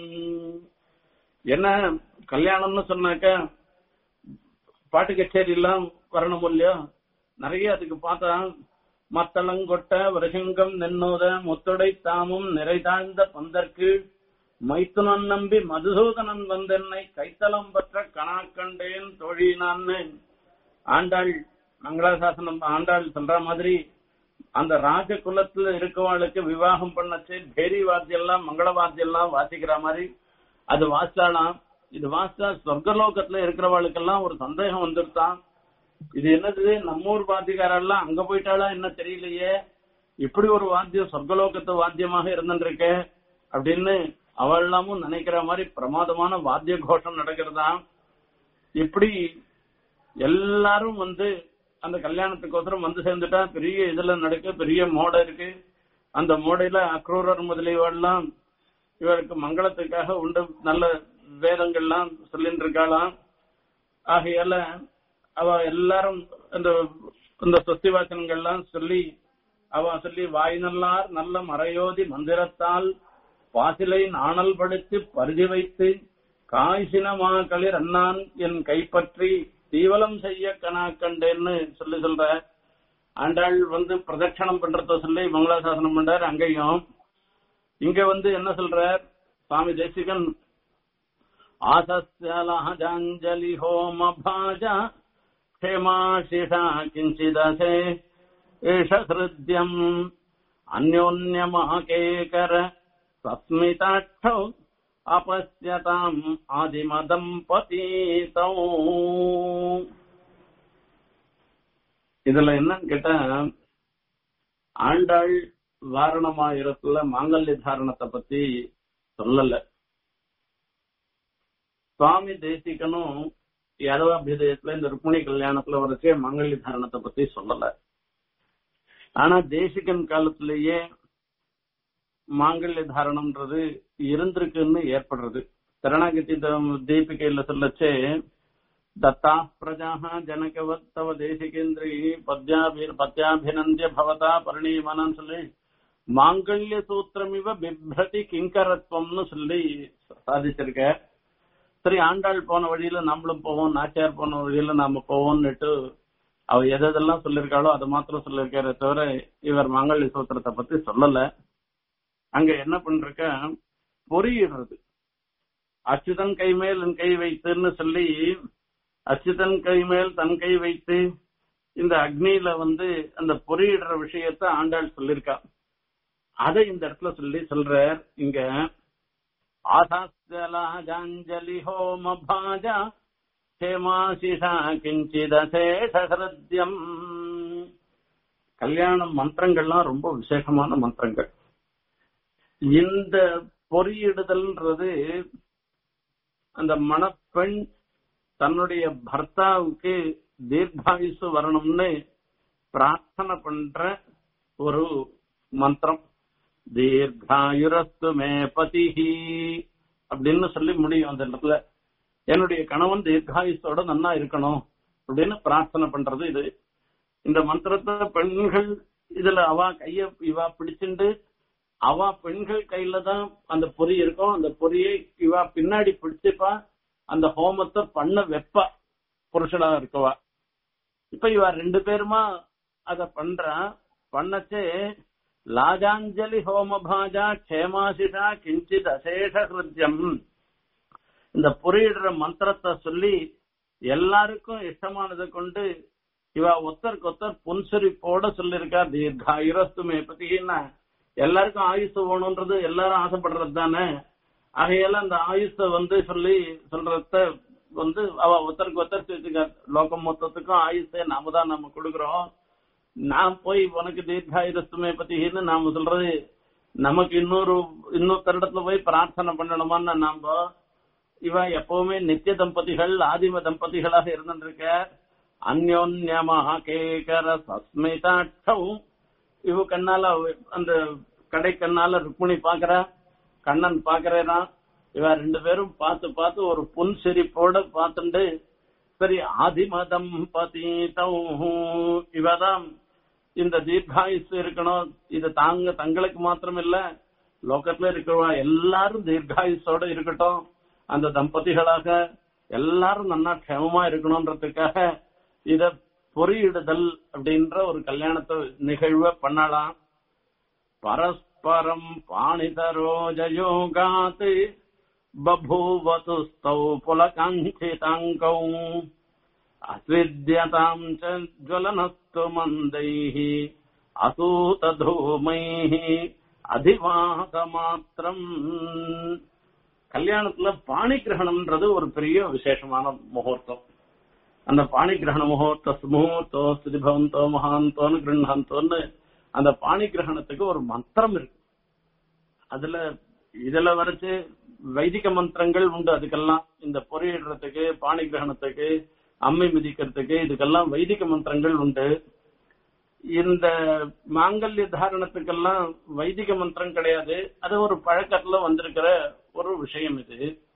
என்ன கல்யாணம்னு சொன்னாக்க பாட்டு கச்சேரி எல்லாம் வரணும் இல்லையோ நிறைய அதுக்கு பார்த்தா மத்தளங்கொட்ட வருஷங்கம் நென்னோத முத்துடை தாமும் நிறைதாழ்ந்த பந்தற்கு மைத்துனன் நம்பி மதுசூதனன் வந்தென்னை கைத்தலம் பற்ற கணாக்கண்டேன் தோழினான்னு ஆண்டாள் மங்களாசாசனம் ஆண்டாள் சொல்ற மாதிரி அந்த ராஜ குலத்துல இருக்கவாளுக்கு விவாகம் பண்ணச்சு பேரி வாத்தியம் எல்லாம் மங்கள வாத்தியம் எல்லாம் வாசிக்கிற மாதிரி அது வாசிச்சாலாம் இது வாசிச்சா சொர்க்கலோகத்துல இருக்கிறவாளுக்கெல்லாம் ஒரு சந்தேகம் வந்துருத்தான் இது என்னது நம்ம ஊர் வாத்தியக்காரெல்லாம் அங்க போயிட்டாளா என்ன தெரியலையே இப்படி ஒரு வாத்தியம் சொர்க்கலோகத்து வாத்தியமாக இருந்துருக்கு அப்படின்னு அவள் எல்லாமும் நினைக்கிற மாதிரி பிரமாதமான வாத்திய கோஷம் நடக்கிறதா இப்படி எல்லாரும் வந்து அந்த கல்யாணத்துக்கோசரம் வந்து சேர்ந்துட்டா பெரிய இதுல நடக்க பெரிய மோடை இருக்கு அந்த மோடையில அக்ரூரர் முதலியவெல்லாம் இவருக்கு மங்களத்துக்காக உண்டு நல்ல வேதங்கள்லாம் சொல்லிட்டு இருக்காளாம் ஆகையால அவ எல்லாரும் இந்த இந்த சொத்தி வாசனங்கள்லாம் சொல்லி அவ சொல்லி வாய் நல்லார் நல்ல மறையோதி மந்திரத்தால் பாசிலை நாணல் படுத்தி பருதி வைத்து காய்சினமா களிர் அண்ணான் என் கைப்பற்றி தீவலம் செய்ய கணா கண்டேன்னு சொல்லி சொல்ற ஆண்டாள் வந்து பிரதட்சணம் பண்றத சொல்லி மங்களாசாசனம் பண்றார் அங்கேயும் இங்க வந்து என்ன சொல்றார் சுவாமி தேசிகன் ஆசஸ்யலஹஜாஞ்சலி ஹோம பாஜா க்ஷேமாஷிஷா கிஞ்சிதசே ஏஷ ஹிருத்யம் அந்யோன்யமாகேகர சஸ்மிதாட்சௌ அபஸ்யதாம் ஆதிமதம்பதீதௌ இதுல என்னன்னு கேட்டா ஆண்டாள் வாரணமாயிரத்துல மாங்கல்ய தாரணத்தை பத்தி சொல்லல சுவாமி தேசிகனும் யாதவாபிதயத்துல இந்த ருக்மிணி கல்யாணத்துல வரைச்சே மாங்கல்ய தாரணத்தை பத்தி சொல்லல ஆனா தேசிகன் காலத்திலேயே மாங்கல்ய தாரணம்ன்றது இருந்திருக்குன்னு ஏற்படுறது சரணாகதி தீபிகையில சொல்லச்சே தத்தா பிரஜாக ஜனகவத் தவ தேசிகேந்திரி பத்யாபி பத்யாபிநந்திய பவதா பரிணீமனம் சொல்லி மாங்கல்ய சூத்திரம் இவ பிப்ரதி கிங்கரத்வம்னு சொல்லி சாதிச்சிருக்க சரி ஆண்டாள் போன வழியில நம்மளும் போவோம் நாச்சியார் போன வழியில நாம போவோம்னுட்டு அவ எதெல்லாம் சொல்லிருக்காளோ அதை மாத்திரம் சொல்லிருக்காரே தவிர இவர் மாங்கல்ய சூத்திரத்தை பத்தி சொல்லல அங்க என்ன பண்றக்க பொறியிடுறது அச்சுதன் கை மேல் என் கை வைத்துன்னு சொல்லி அச்சுதன் கை மேல் தன் கை வைத்து இந்த அக்னியில வந்து அந்த பொறியிடுற விஷயத்த ஆண்டாள் சொல்லிருக்கா அதை இந்த இடத்துல சொல்லி சொல்றார் இங்க ஆசாஸ்தலாஜாஞ்சலி ஹோம பாஜா ஹேமாசிஷா கிஞ்சிதசேஷஹிருத்யம் கல்யாண மந்திரங்கள்லாம் ரொம்ப விசேஷமான மந்திரங்கள் இந்த பொறியிடுதல்ன்றது அந்த மணப்பெண் தன்னுடைய பர்த்தாவுக்கு தீர்காயுசு வரணும்னு பிரார்த்தனை பண்ற ஒரு மந்திரம் தீர்காயுரஸ்து மே பதிஹி அப்படின்னு சொல்லி முடியும் அந்த இடத்துல என்னுடைய கணவன் தீர்காயுசோட நன்னா இருக்கணும் அப்படின்னு பிரார்த்தனை பண்றது இது இந்த மந்திரத்தை பெண்கள் இதுல அவ கைய இவா பிடிச்சிண்டு அவ பெண்கள் கையில தான் அந்த பொறி இருக்கும் அந்த பொரியை இவா பின்னாடி பிடிச்சுப்பா அந்த ஹோமத்தை பண்ண வெப்பா புருஷனா இருக்கவா இப்ப இவ ரெண்டு பேருமா அத பண்றா பண்ணச்சே லாஜாஞ்சலி ஹோம பாஜா க்ஷேமாசிஷா கிஞ்சித் அசேஷ ஹிருத்யம் இந்த பொறியிடுற மந்திரத்தை சொல்லி எல்லாருக்கும் இஷ்டமானதை கொண்டு இவ ஒத்தருக்கு ஒத்தர் புன்சரிப்போட சொல்லியிருக்கா தீர்காயுரஸ்துமே பத்தினா எல்லாருக்கும் ஆயுசு வேணும்ன்றது எல்லாரும் ஆசைப்படுறது தானே ஆகையால அந்த ஆயுஷ வந்து சொல்லி சொல்றத வந்து அவ ஒருத்தருக்கு ஒருத்தர் வச்சுக்க லோகம் மொத்தத்துக்கும் ஆயுஷை நாம தான் நம்ம கொடுக்குறோம் நான் போய் உனக்கு தீர்காயுரஸ்துமே பத்தின்னு நாம சொல்றது நமக்கு இன்னொரு இன்னொருத்தரிடத்துல போய் பிரார்த்தனை பண்ணணுமான்னு நாம இவ எப்பவுமே நித்திய தம்பதிகள் ஆதிம தம்பதிகளாக இருந்திருக்க அந்யோன்யமாக கேகர சஸ்மிதாட்சம் இவ கண்ணால அந்த கடை கண்ணால ருக்மிணி பாக்குறா கண்ணன் பாக்குறேனா இவ ரெண்டு பேரும் பார்த்து பார்த்து ஒரு புன் சிரிப்போட பார்த்துட்டு சரி ஆதிமதம் பதீதம் இவதான் இந்த தீர்காயுசு இருக்கணும் இது தாங்க தங்களுக்கு மாத்திரம் இல்ல லோகத்துல இருக்கிறவா எல்லாரும் தீர்காயுசோட இருக்கட்டும் அந்த தம்பதிகளாக எல்லாரும் நல்லா க்ஷேமமா இருக்கணும்ன்றதுக்காக இத பொறியிடுதல் அப்படின்ற ஒரு கல்யாணத்தை நிகழ்வை பண்ணலாம் பரஸ்பரம் பாணிதரோஜயோகாத் பபூவது ஸ்தௌ புலகாங்கிதாங்கௌ அஸ்வித்யதாம் ச ஜ்வலனஸ்து மந்தைः அசூததூமைः அதிவாத மாத்திரம் கல்யாணத்துல பாணி கிரகணம்ன்றது ஒரு பெரிய விசேஷமான முகூர்த்தம் அந்த பாணி கிரகண முகூர்த்த முகூர்த்தோ ஸ்திரிபவந்தோ மகாந்தோன்னு கிருண்ணாந்தோன்னு அந்த பாணி கிரகணத்துக்கு ஒரு மந்திரம் இருக்கு அதுல இதுல வரைச்சு வைதிக மந்திரங்கள் உண்டு அதுக்கெல்லாம் இந்த பொறியிடுறதுக்கு பாணி கிரகணத்துக்கு அம்மை மிதிக்கிறதுக்கு இதுக்கெல்லாம் வைதிக மந்திரங்கள் உண்டு இந்த மாங்கல்ய தாரணத்துக்கெல்லாம் வைதிக மந்திரம் கிடையாது அது ஒரு பழக்கத்துல வந்திருக்கிற ஒரு விஷயம் இது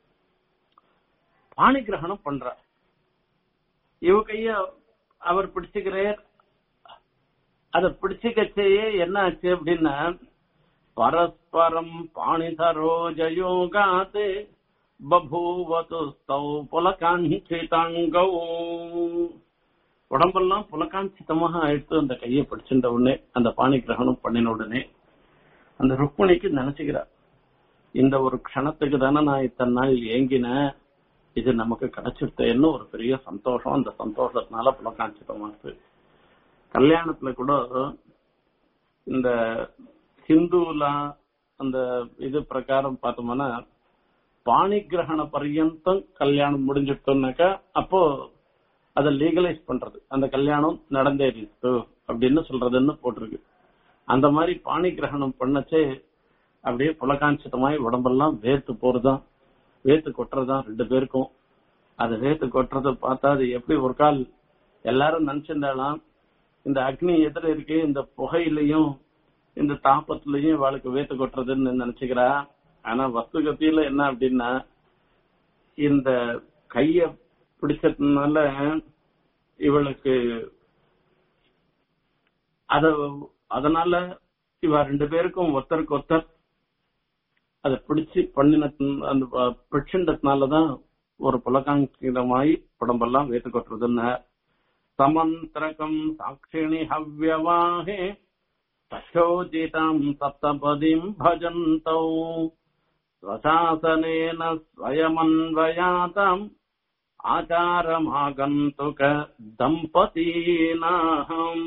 பாணி கிரகணம் பண்றார் இவ கைய அவர் பிடிச்சுக்கிறார் அத பிடிச்சுக்கச்சேயே என்ன ஆச்சு அப்படின்னா பரஸ்பரம் பாணிதரோஜயோகாத் பபூவது ஸ்தௌ புலகாஞ்சிதாங்கௌ உடம்பெல்லாம் புலகாஞ்சிதமாக ஆயிடுத்து அந்த கையை பிடிச்சின்ற உடனே அந்த பாணி கிரகணம் பண்ணின உடனே அந்த ருக்மிணிக்கு நினைச்சுக்கிறார் இந்த ஒரு க்ஷணத்துக்கு தானே நான் இத்தனை நாள் ஏங்கினேன் இது நமக்கு கிடைச்சிருத்தேன்னு ஒரு பெரிய சந்தோஷம் அந்த சந்தோஷத்தினால புலகாஞ்சிதமாகுது கல்யாணத்துல கூட இந்த ஹிந்துல அந்த இது பிரகாரம் பார்த்தோம்னா பாணி கிரகண பர்யந்தம் கல்யாணம் முடிஞ்சிட்டோம்னாக்கா அப்போ அதை லீகலைஸ் பண்றது அந்த கல்யாணம் நடந்தேறிட்டு அப்படின்னு சொல்றதுன்னு போட்டிருக்கு அந்த மாதிரி பாணி கிரகணம் பண்ணச்சே அப்படியே புலகாஞ்சிதமாய் உடம்பெல்லாம் வேர்த்து போறதுதான் வேர்த்து கொட்டுறதுதான் ரெண்டு பேருக்கும் அது வேர்த்து கொட்டுறத பார்த்தா அது எப்படி ஒரு கால் எல்லாரும் நினைச்சிருந்தாலாம் இந்த அக்னி எதிர இருக்கு இந்த புகையிலையும் இந்த தாப்பத்திலையும் இவாளுக்கு வேத்து கொட்டுறதுன்னு நினைச்சுக்கிறா ஆனா வஸ்துகத்தியில என்ன அப்படின்னா இந்த கைய பிடிச்சதுனால இவளுக்கு அத அதனால இவ ரெண்டு பேருக்கும் ஒருத்தருக்கு ஒருத்தர் அதை பிடிச்சு பண்ணின அந்த பிடிச்சின்றதுனாலதான் ஒரு புலகாங்கிதமாய் உடம்பெல்லாம் வேத்து கொட்டுறதுன்னு சமந்திரகம் சாட்சிணி ஹவ்யவாஹே தசோஜிதாம் சப்தபதிம் பஜந்தௌ स्वशासनेन स्वयमन्वयाताम् आचारमागन्तुक தம்பதீனாம்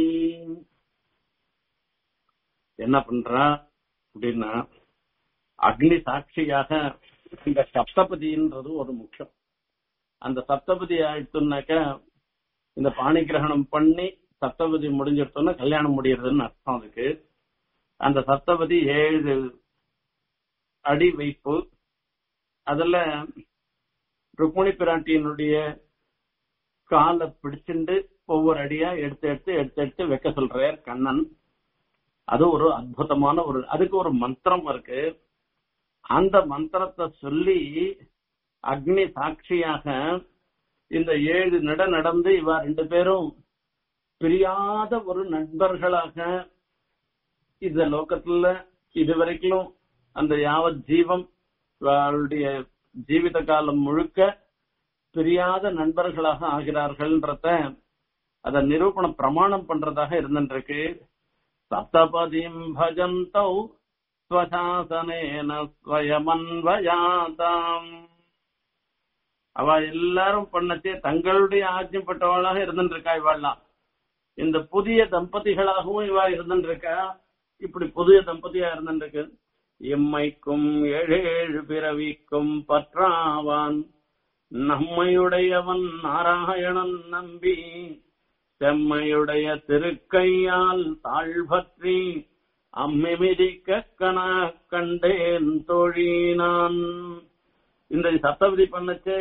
என்ன பண்றா அப்படின்னா அக்னி சாட்சியாக இந்த சப்தபதின்றது ஒரு முக்கியம் அந்த சப்தபதி ஆயிடுச்சுனாக்க இந்த பாணி கிரகணம் பண்ணி சப்தபதி முடிஞ்சிருத்தோம்னா கல்யாணம் முடியறதுன்னு அர்த்தம் அதுக்கு அந்த சப்தபதி ஏழு அடி வைப்பு அதுல ருக்மிணி பிராட்டியினுடைய காலை பிடிச்சிண்டு ஒவ்வொரு அடியா எடுத்து எடுத்து எடுத்து எடுத்து வைக்க சொல்றார் கண்ணன் அது ஒரு அற்புதமான ஒரு அதுக்கு ஒரு மந்திரம் இருக்கு அந்த மந்திரத்தை சொல்லி அக்னி சாட்சியாக இந்த ஏழு நட நடந்து இவ ரெண்டு பேரும் பிரியாத ஒரு நண்பர்களாக இந்த லோகத்துல இதுவரைக்கும் அந்த யாவத் ஜீவம் அவருடைய ஜீவித காலம் முழுக்க பிரியாத நண்பர்களாக ஆகிறார்கள்ன்றத அத நிரூபண பிரமாணம் பண்றதாக இருந்துருக்கு சப்தபதிம் பஜந்தௌ ஸ்வசாசனேன ஸ்வயமன்வயாதாம் அவ எல்லாரும் பண்ணச்சே தங்களுடைய ஆஜ்யப்பட்டவளாக இருந்துருக்கா இவாள்லாம் இந்த புதிய தம்பதிகளாகவும் இவா இருந்துருக்கா இப்படி புதிய தம்பதியா இருந்துருக்கு எம்மைக்கும் ஏழேழு பிறவிக்கும் பற்றாவான் நம்மையுடையவன் நாராயணன் நம்பி செம்மையுடைய திருக்கையால் தாழ்பற்றி அம்மிமிதிக்க கண கண்டேன் தோழினான் இந்த சப்தபதி பண்ணச்சே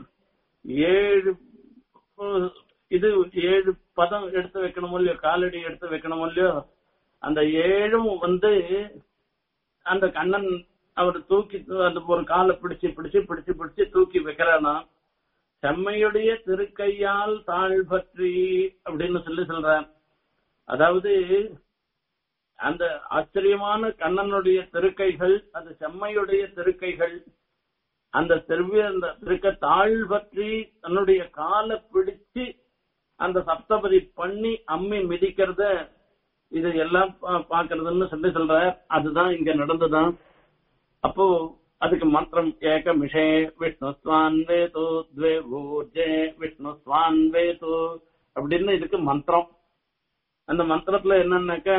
ஏழு அஹ், இது ஏழு பதம் எடுத்து வைக்கணும் இல்லையோ காலடி எடுத்து வைக்கணும் இல்லையோ அந்த ஏழும் வந்து அந்த கண்ணன் அவர் தூக்கி அந்த ஒரு காலை பிடிச்சு பிடிச்சு பிடிச்சு பிடிச்சு தூக்கி வைக்கிறானா செம்மையுடைய திருக்கையால் தாழ் பற்றி அப்படின்னு சொல்லி சொல்றார் அதாவது அந்த ஆச்சரியமான கண்ணனுடைய திருக்கைகள் அந்த செம்மையுடைய திருக்கைகள் அந்த திருவிய அந்த திருக்க தாழ் பற்றி தன்னுடைய காலை பிடிச்சு அந்த சப்தபதி பண்ணி அம்மி மிதிக்கிறத இது எல்லாம் பா- பாக்குறதுன்னு சொல்லி சொல்ற அதுதான் இங்க நடந்ததுதான் அப்போ அதுக்கு மந்திரம் ஏகமிஷே விஷ்ணு ஸ்வான் வேது துவே ஊர்ஜே விஷ்ணு ஸ்வான் வேது அப்படின்னு இதுக்கு மந்திரம் அந்த மந்திரத்துல என்னன்னாக்க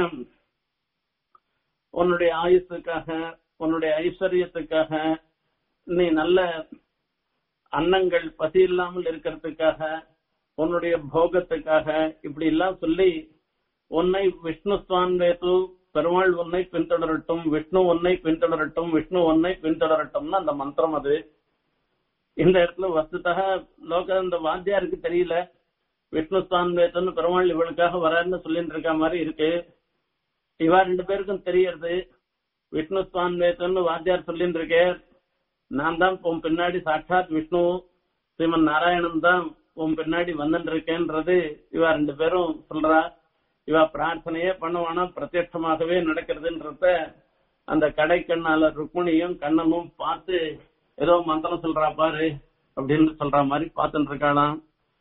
உன்னுடைய ஆயுசுக்காக உன்னுடைய ஐஸ்வர்யத்துக்காக நீ நல்ல அன்னங்கள் பசி இல்லாமல் இருக்கிறதுக்காக உன்னுடைய போகத்துக்காக இப்படி எல்லாம் சொல்லி உன்னை விஷ்ணு ஸ்வான் வேது பெருமாள் உன்னை பின்தொடரட்டும் விஷ்ணு உன்னை பின்தொடரட்டும் விஷ்ணு உன்னை பின்தொடரட்டும்னு அந்த மந்திரம் அது இந்த இடத்துல வஸ்துதாக லோக இந்த வாத்தியாருக்கு தெரியல விஷ்ணு ஸ்வான் வேத்துன்னு பெருமாள் இவளுக்காக வராருன்னு சொல்லிட்டு இருக்க மாதிரி இருக்கு இவா ரெண்டு பேருக்கும் தெரியறது விஷ்ணு ஸ்வான் வேத்துன்னு வாத்தியார் சொல்லிட்டு இருக்கே நான் தான் உன் பின்னாடி சாட்சாத் விஷ்ணு ஸ்ரீமன் நாராயணன் தான் உன் பின்னாடி வந்துட்டு இருக்கேன்றது இவா ரெண்டு பேரும் சொல்றா இவ பிரார்த்தனையே பண்ணுவானா பிரத்யட்சமாகவே நடக்கிறதுன்றத அந்த கடை கண்ணால ருக்மிணியும் கண்ணனும் பார்த்து ஏதோ மந்திரம் சொல்றா பாரு அப்படின்னு சொல்ற மாதிரி பார்த்துட்டு இருக்காளாம்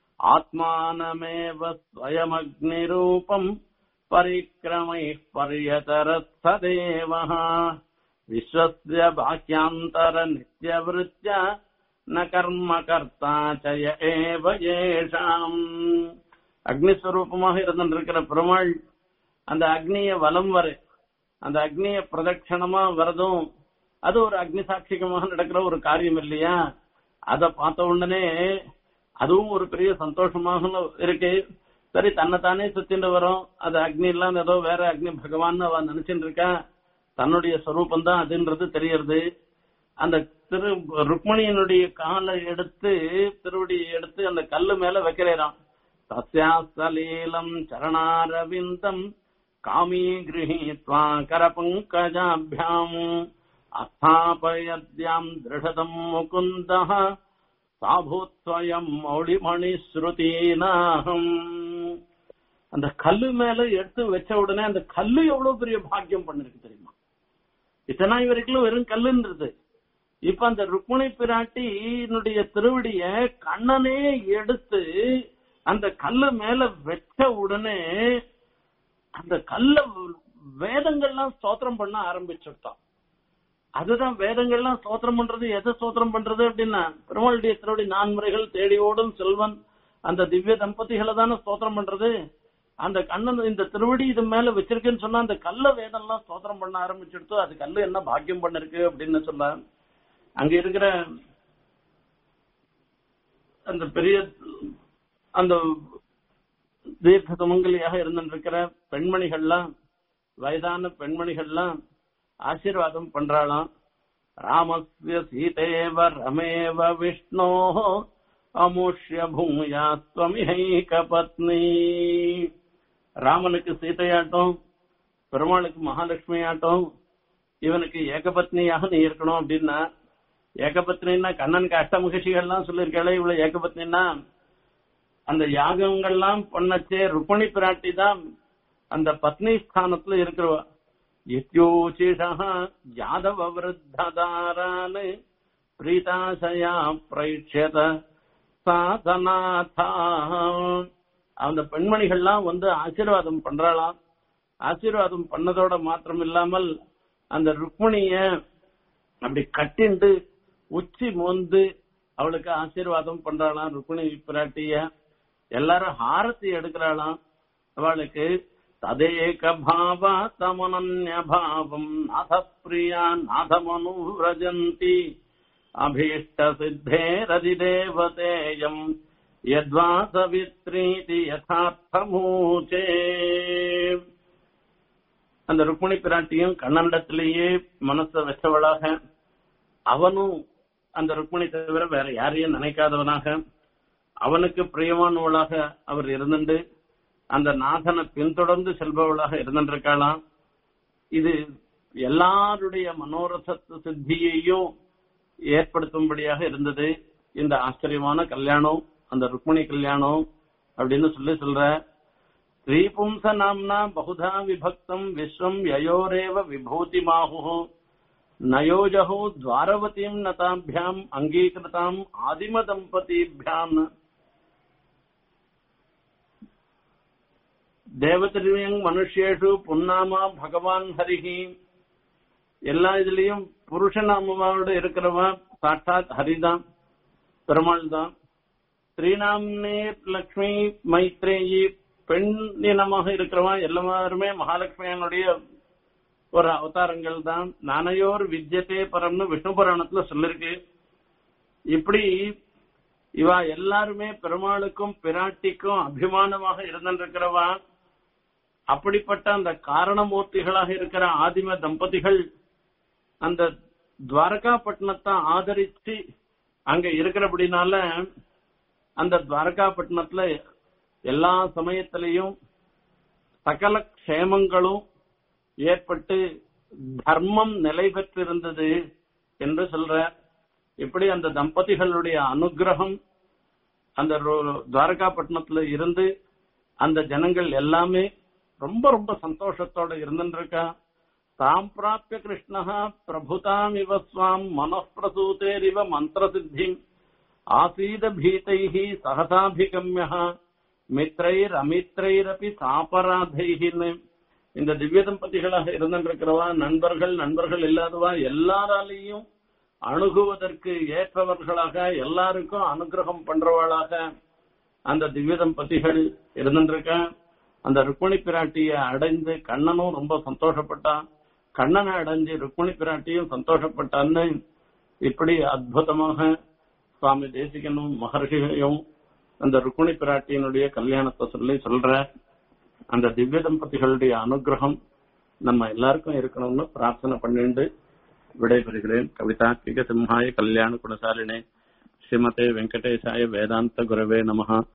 ஆத்மானமேவ ஸ்வயமக்னி ரூபம் பரிக்கிரமை பரியதரத்ததேவ விஸ்வஸ்ய பாக்கியாந்தர நித்யவிருத்திய ந கர்ம கர்த்தா சய ஏவ ஏஷாம் அக்னிஸ்வரூபமாக இருந்திருக்கிற பெருமாள் அந்த அக்னிய வலம் வர அந்த அக்னிய பிரதட்சணமா வரதும் அது ஒரு அக்னி சாட்சிகமாக நடக்கிற ஒரு காரியம் இல்லையா அத பார்த்த உடனே அதுவும் ஒரு பெரிய சந்தோஷமாக இருக்கு சரி தன்னைத்தானே சுத்திட்டு வரோம் அது அக்னி எல்லாம் ஏதோ வேற அக்னி பகவான் அவ நினைச்சுட்டு இருக்கா தன்னுடைய சொரூபம் தான் அதுன்றது தெரியறது அந்த திரு ருக்மணியனுடைய காலை எடுத்து திருவடியை எடுத்து அந்த கல்லு மேல வைக்கிறான் தஸ்யாஸ்தலீலம் சரணாரவிந்தம் காமீ கிரகீத்வா கரபங்கஜாபியாம் அஸ்தாபயத்யாம் திருஷதம் முகுந்தः சாபூத்வயம் மௌளிமணி ஸ்ருதீனாகம் அந்த கல்லு மேல எடுத்து வச்ச உடனே அந்த கல்லு எவ்வளவு பெரிய பாக்கியம் பண்ணிருக்கு தெரியுமா இத்தனை வரைக்கும் வெறும் கல்லுன்றது இப்ப அந்த ருக்மிணி பிராட்டியினுடைய திருவடிய கண்ணனே எடுத்து அந்த கல்லு மேல வச்ச உடனே அந்த கல்ல வேதங்கள்லாம் ஸ்தோத்திரம் பண்ண ஆரம்பிச்சுட்டான் அதுதான் வேதங்கள்லாம் ஸ்தோத்திரம் பண்றது எதை ஸ்தோத்திரம் பண்றது அப்படின்னா பெருமாளுடைய திருவடி நான்முறைகள் தேடி ஓடும் செல்வன் அந்த திவ்ய தம்பதிகளை தானே ஸ்தோத்திரம் பண்றது அந்த கண்ணன் இந்த திருவடி இது மேல வச்சிருக்குன்னு சொன்னா அந்த கல்ல வேதம்லாம் ஸ்தோத்திரம் பண்ண ஆரம்பிச்சுடுத்து அது கல்லு என்ன பாக்கியம் பண்ணிருக்கு அப்படின்னு சொல்ல அங்க இருக்கிற அந்த பெரிய அந்த தீர்க்க சுமங்கலியாக இருந்திருக்கிற பெண்மணிகள்லாம் வயதான பெண்மணிகள்லாம் ஆசீர்வாதம் பண்றாளாம் ராமஸ்ய சீதேவ ரமேவ விஷ்ணோ அமுஷ்ய பூயாஸ்வமிஹைக பத்னி ராமனுக்கு சீதையாட்டம் பெருமாளுக்கு மகாலட்சுமி ஆட்டம் இவனுக்கு ஏகபத்னியாக நீ இருக்கணும் அப்படின்னா ஏகபத்னின்னா கண்ணனுக்கு அஷ்டமகிஷிகள்லாம் சொல்லியிருக்காளே இவ்வளவு ஏகபத்னின்னா அந்த யாகங்கள்லாம் பண்ணச்சே ருக்மணி பிராட்டி தான் அந்த பத்னி ஸ்தானத்துல இருக்கிறவ இத்யோசிஷா யாதவ விருத்ததாரான் பிரீதாசயா பிரைட்சத சாதநாதா அந்த பெண்மணிகள்லாம் வந்து ஆசீர்வாதம் பண்றாளாம் ஆசீர்வாதம் பண்ணதோட மாத்திரம் இல்லாமல் அந்த ருக்மணிய அப்படி கட்டிண்டு உச்சி மோந்து அவளுக்கு ஆசீர்வாதம் பண்றாளாம் ருக்மிணி பிராட்டிய எல்லாரும் ஹாரத்தி எடுக்கிறாளாம் அவளுக்கு ததேக பாவா தமனன்ய பாவம் நாத பிரியா நாதமனு விரஜந்தி அபீஷ்ட சித்தேரதி தேவதேயம் யத்வா சவித்ரீதி யதார்த்தமூச்சே அந்த ருக்மிணி பிராட்டியும் கண்ணண்டத்திலேயே மனச வச்சவளாக அவனும் அந்த ருக்மிணி தவிர வேற யாரையும் நினைக்காதவனாக அவனுக்கு பிரியமானவளாக அவர் இருந்துண்டு அந்த நாதனை பின்தொடர்ந்து செல்பவளாக இருந்திருக்கலாம் இது எல்லாருடைய மனோரத சித்தியையும் ஏற்படுத்தும்படியாக இருந்தது இந்த ஆச்சரியமான கல்யாணம் அந்த ருக்மிணி கல்யாணம் அப்படின்னு சொல்லி சொல்ற ஸ்ரீபும்ச நாம்னா பகுதா விபக்தம் விஸ்வம் யயோரேவ விபூதி மாஹு நயோஜஹோ துவாரவதீம் நதாபியாம் அங்கீகிருதாம் ஆதிம தம்பதிபியாம் தேவதிரியங் மனுஷேஷு புன்னாமா பகவான் ஹரிஹி எல்லா இதுலயும் புருஷ நாமமாவோட இருக்கிறவன் சாட்சாத் ஹரிதான் பெருமாள் தான் ஸ்ரீநாம்னே லக்ஷ்மி மைத்ரேயி பெண் இனமாக இருக்கிறவன் எல்லாருமே மகாலட்சுமியனுடைய ஒரு அவதாரங்கள் தான் நானையோர் வித்யதே பரம்னு விஷ்ணு புராணத்துல சொல்லிருக்கு இப்படி இவா எல்லாருமே பெருமாளுக்கும் பிராட்டிக்கும் அபிமானமாக இருந்திருக்கிறவா அப்படிப்பட்ட அந்த காரணமூர்த்திகளாக இருக்கிற ஆதிம தம்பதிகள் அந்த துவாரகாப்பட்டினத்தை ஆதரிச்சு அங்க இருக்கிறபடினால அந்த துவாரகாப்பட்டினத்துல எல்லா சமயத்திலையும் சகல க்ஷேமங்களும் ஏற்பட்டு தர்மம் நிலை பெற்றிருந்தது என்று சொல்ற இப்படி அந்த தம்பதிகளுடைய அனுகிரகம் அந்த ரோ- துவாரகாப்பட்டினத்துல இருந்து அந்த ஜனங்கள் எல்லாமே ரொம்ப ரொம்ப சந்தோஷத்தோட இருந்துருக்கா தாம் பிராப்பிய கிருஷ்ணா பிரபுதாம் இவ ஸ்வாம் மனப்பிரசூதேரிவ மந்திர சித்திம் ஆசீத பீதைஹி சகசாபிகம்ய மித்ரைர் அமித்ரைரபி சாபராதைஹின்னு இந்த திவ்ய தம்பதிகளாக இருந்திருக்கிறவா நண்பர்கள் நண்பர்கள் இல்லாதவா எல்லாராலையும் அணுகுவதற்கு ஏற்றவர்களாக எல்லாருக்கும் அனுகிரகம் பண்றவளாக அந்த திவ்ய தம்பதிகள் இருந்திருக்க அந்த ருக்மிணி பிராட்டிய அடைந்து கண்ணனும் ரொம்ப சந்தோஷப்பட்டான் கண்ணனை அடைஞ்சு ருக்மிணி பிராட்டியும் சந்தோஷப்பட்டான்னு இப்படி அற்புதமாக சுவாமி தேசிகனும் மகர்ஷியும் அந்த ருக்மிணி பிராட்டியினுடைய கல்யாணத்தை சொல்லி சொல்ற அந்த திவ்ய தம்பதிகளுடைய அனுகிரகம் நம்ம எல்லாருக்கும் இருக்கணும்னு பிரார்த்தனை பண்ணிண்டு விடைபெறுகிறேன் கவிதாத்மிக சிம்ஹாய கல்யாண குணசாலினே ஸ்ரீமதே வெங்கடேசாய வேதாந்த குரவே நமஹ